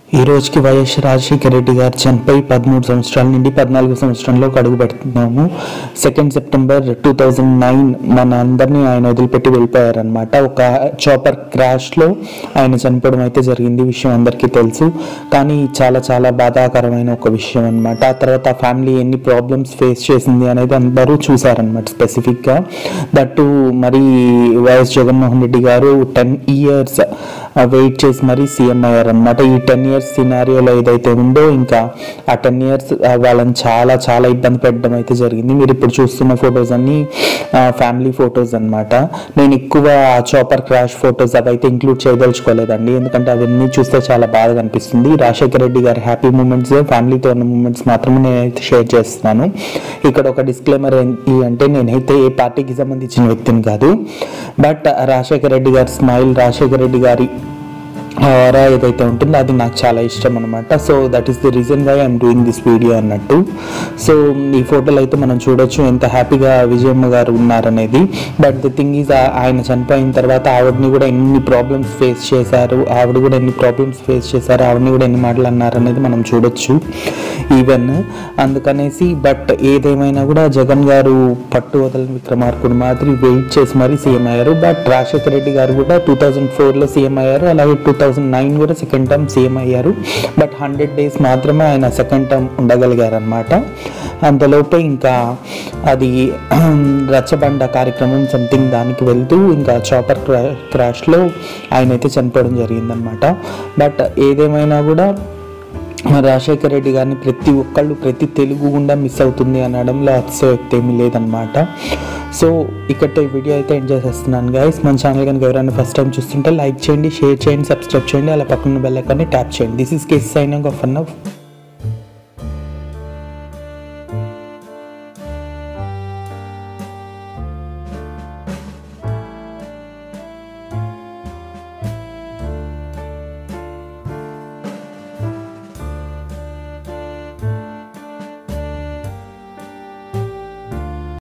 ఈ రోజుకి వైఎస్ రాజశేఖర రెడ్డి గారు చనిపోయి పదమూడు సంవత్సరాల నుండి పద్నాలుగు సంవత్సరంలోకి అడుగు పెడుతున్నాము second September two thousand nine మన అందరినీ ఆయన వదిలిపెట్టి వెళ్ళిపోయారనమాట ఒక చాపర్ క్రాష్లో ఆయన చనిపోవడం అయితే జరిగింది ఈ విషయం అందరికీ తెలుసు కానీ చాలా చాలా బాధాకరమైన ఒక విషయం అనమాట ఆ తర్వాత ఆ ఫ్యామిలీ ఎన్ని ప్రాబ్లమ్స్ ఫేస్ చేసింది అనేది అందరూ చూసారనమాట స్పెసిఫిక్గా దట్టు మరి వైఎస్ జగన్మోహన్ రెడ్డి గారు టెన్ ఇయర్స్ వెయిట్ చేసి మరీ సీఎం అయ్యారనమాట ఈ టెన్ ఇయర్స్ సినారియోలో ఏదైతే ఉందో ఇంకా ఆ టెన్ ఇయర్స్ వాళ్ళని చాలా చాలా ఇబ్బంది పెట్టడం అయితే జరిగింది మీరు ఇప్పుడు చూస్తున్న ఫొటోస్ అన్ని ఫ్యామిలీ ఫొటోస్ అన్నమాట నేను ఎక్కువ ఆ చాపర్ క్రాష్ ఫొటోస్ అవి అయితే ఇంక్లూడ్ చేయదలుచుకోలేదండి ఎందుకంటే అవన్నీ చూస్తే చాలా బాధగా అనిపిస్తుంది రాజశేఖర రెడ్డి గారి హ్యాపీ మూమెంట్స్ ఫ్యామిలీతో ఉన్న మూమెంట్స్ మాత్రమే నేనైతే షేర్ చేస్తున్నాను ఇక్కడ ఒక డిస్క్లైమర్ ఏంటి అంటే నేనైతే ఏ పార్టీకి సంబంధించిన వ్యక్తిని కాదు బట్ రాజశేఖర రెడ్డి గారి స్మైల్ రాజశేఖర రెడ్డి గారి ఆరా ఏదైతే ఉంటుందో అది నాకు చాలా ఇష్టం అనమాట so that is the reason why I'm doing this video అన్నట్టు సో ఈ ఫోటోలో అయితే మనం చూడొచ్చు ఎంత హ్యాపీగా విజయమ్మ గారు ఉన్నారనేది బట్ ది థింగ్ ఈజ్ ఆయన చనిపోయిన తర్వాత ఆవిడని కూడా ఎన్ని ప్రాబ్లమ్స్ ఫేస్ చేశారు ఆవిడ కూడా ఎన్ని ప్రాబ్లమ్స్ ఫేస్ చేశారు ఆవిడని కూడా ఎన్ని మాటలు అన్నారు అనేది మనం చూడొచ్చు ఈవెన్ అందుకనేసి బట్ ఏదేమైనా కూడా జగన్ గారు పట్టు వదలని విక్రమార్కుడు మాదిరి వెయిట్ చేసి మరీ సీఎం అయ్యారు బట్ రాజశేఖర రెడ్డి గారు కూడా టూ థౌజండ్ ఫోర్లో సీఎం అయ్యారు అలాగే టూ థౌజండ్ నైన్ కూడా సెకండ్ టర్మ్ సీఎం అయ్యారు బట్ హండ్రెడ్ డేస్ మాత్రమే ఆయన సెకండ్ టర్మ్ ఉండగలిగారు అనమాట అంతలోపే ఇంకా అది రచ్చబండ కార్యక్రమం సంథింగ్ దానికి వెళ్తూ ఇంకా చాపర్ క్రా క్రాష్లో ఆయన అయితే చనిపోవడం జరిగిందనమాట బట్ ఏదేమైనా కూడా మన రాజశేఖర రెడ్డి గారిని ప్రతి ఒక్కళ్ళు ప్రతి తెలుగు గుండా మిస్ అవుతుంది అనడంలో అతిశయోక్తి ఏమీ లేదనమాట సో ఇక్కడ ఈ వీడియో అయితే ఎంజాయ్ చేస్తున్నాను గైస్ మన ఛానల్ కనుక ఎవరైనా ఫస్ట్ టైం చూస్తుంటే లైక్ చేయండి షేర్ చేయండి సబ్స్క్రైబ్ చేయండి అలా పక్కన బెల్ ఐకాన్ని ట్యాప్ చేయండి దిస్ ఇస్ కేస్ సైనింగ్ ఆఫ్ అన్న